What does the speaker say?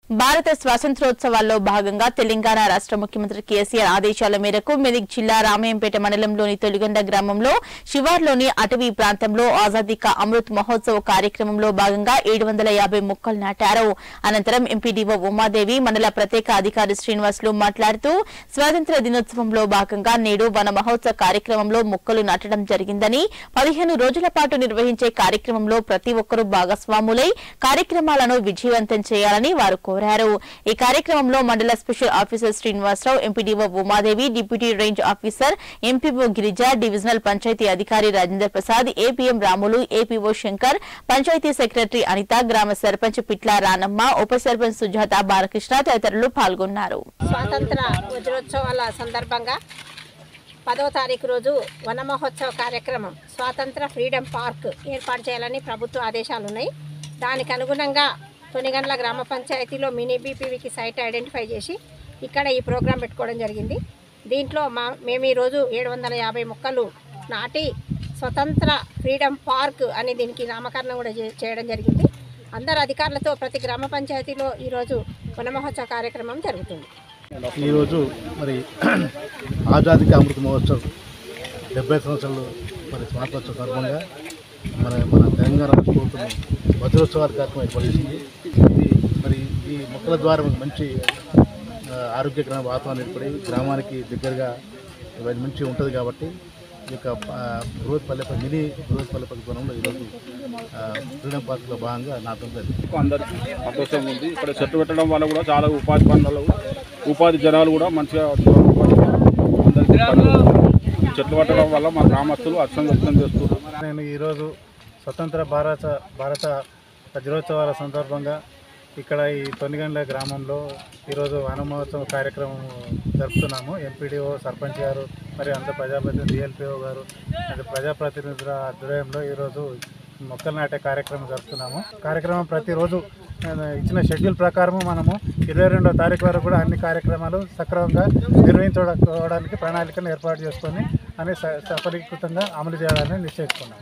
భారత స్వాతంత్రోత్సవాల్లో భాగంగా తెలంగాణ రాష్ట్ర ముఖ్యమంత్రి కేసీఆర్ ఆదేశాల మేరకు మెదక్ జిల్లా రామయంపేట మండలంలోని తొలిగొండ గ్రామంలో శివార్లోని అటవీ ప్రాంతంలో ఆజాదీ కా అమృత్ మహోత్సవ్ కార్యక్రమంలో భాగంగా ఏడు వందల యాభై మొక్కలు నాటారు అనంతరం ఎంపీడీఓ ఉమాదేవి మండల ప్రత్యేక అధికారి శ్రీనివాసులు మాట్లాడుతూ స్వాతంత్ర దినోత్సవంలో భాగంగా నేడు వన మహోత్సవ కార్యక్రమంలో మొక్కలు నాటడం జరిగిందని పదిహేను రోజుల పాటు నిర్వహించే కార్యక్రమంలో ప్రతి ఒక్కరూ భాగస్వాములై కార్యక్రమాలను విజయవంతం చేయాలని వారు కోరారు ఈ కార్యక్రమంలో మండల special officer Srinivasa Rao MPDO Umadevi deputy range officer MPO Girija divisional panchayat అధికారి Rajendra Prasad APM Ramulu APO Shankar panchayat secretary Anitha గ్రామ సర్పంచ్ పిట్ల రానమ్మ ఉప సర్పంచ్ సుజాత బాలకృష్ణ తదితరులు పాల్గొన్నారు స్వాతంత్ర వజ్రోత్సవాల సందర్భంగా పదో తారీఖు రోజు వన మహోత్సవ కార్యక్రమం స్వాతంత్ర ఫ్రీడమ్ పార్క్ ఏర్పాటు చేయాలని ప్రభుత్వ ఆదేశాలు ఉన్నాయి దానికి అనుగుణంగా తొనిగండ్ల గ్రామ పంచాయతీలో మినీ బీపీవీకి సైట్ ఐడెంటిఫై చేసి ఇక్కడ ఈ ప్రోగ్రాం పెట్టుకోవడం జరిగింది దీంట్లో మా మేము ఈరోజు ఏడు వందల యాభై మొక్కలు నాటి స్వతంత్ర ఫ్రీడమ్ పార్క్ అని దీనికి నామకరణం కూడా చే- చేయడం జరిగింది అందరు అధికారులతో ప్రతి గ్రామ పంచాయతీలో ఈరోజు వన మహోత్సవ కార్యక్రమం జరుగుతుంది ఈరోజు మరి ఆజాదీ కా అమృత మహోత్సవ్ డెబ్బై సంవత్సరాలు మరి స్వాతంత్రోత్సవ సందర్భంగా మన మన తెలంగాణ రాష్ట్ర ప్రభుత్వం వజ్రోత్సవాల కార్యక్రమం ఏర్పాటు చేసింది ఇది మరి ఈ మొక్కల ద్వారా మనకు మంచి ఆ, ఆరోగ్యకరమైన వాతావరణం ఏర్పడి గ్రామానికి దగ్గరగా ఇవన్నీ మంచి ఉంటుంది కాబట్టి ఈ యొక్క ఆ, బృహత్ పల్లె మినీ బృహత్ పల్లె పరిపాలనలో ఈరోజు ఆ, ఫ్రీడమ్ పార్క్లో భాగంగా నాటడం జరిగింది అందరికి సంతోషంగా ఉంది ఇక్కడ చెట్టు పెట్టడం వల్ల కూడా చాలా ఉపాధి పనులు ఉపాధి జనాలు కూడా మంచిగా అందరికీ పనులు ఈ చెట్లు పెట్టడం వల్ల మా గ్రామస్తులు అర్థం వ్యక్తం చేస్తున్నారు నేను ఈరోజు స్వతంత్ర భారత భారత వజ్రోత్సవాల సందర్భంగా ఇక్కడ ఈ తొనిగండ్ల గ్రామంలో ఈరోజు వన మహోత్సవ కార్యక్రమం జరుపుతున్నాము ఎంపీడీఓ సర్పంచ్ గారు మరియు అంత ప్రజాప్రతినిధి డిఎల్పిఓ గారు అది ప్రజాప్రతినిధుల ఆధ్వర్యంలో ఈరోజు మొక్కలు నాటే కార్యక్రమం జరుపుతున్నాము కార్యక్రమం ప్రతిరోజు ఆ, ఇచ్చిన షెడ్యూల్ ప్రకారము మనము ఇరవై రెండో తారీఖు వరకు కూడా అన్ని కార్యక్రమాలు సక్రమంగా నిర్వహించుకోవడానికి ప్రణాళికను ఏర్పాటు చేసుకొని అని స- సఫలీకృతంగా అమలు చేయాలని నిశ్చయించుకున్నాం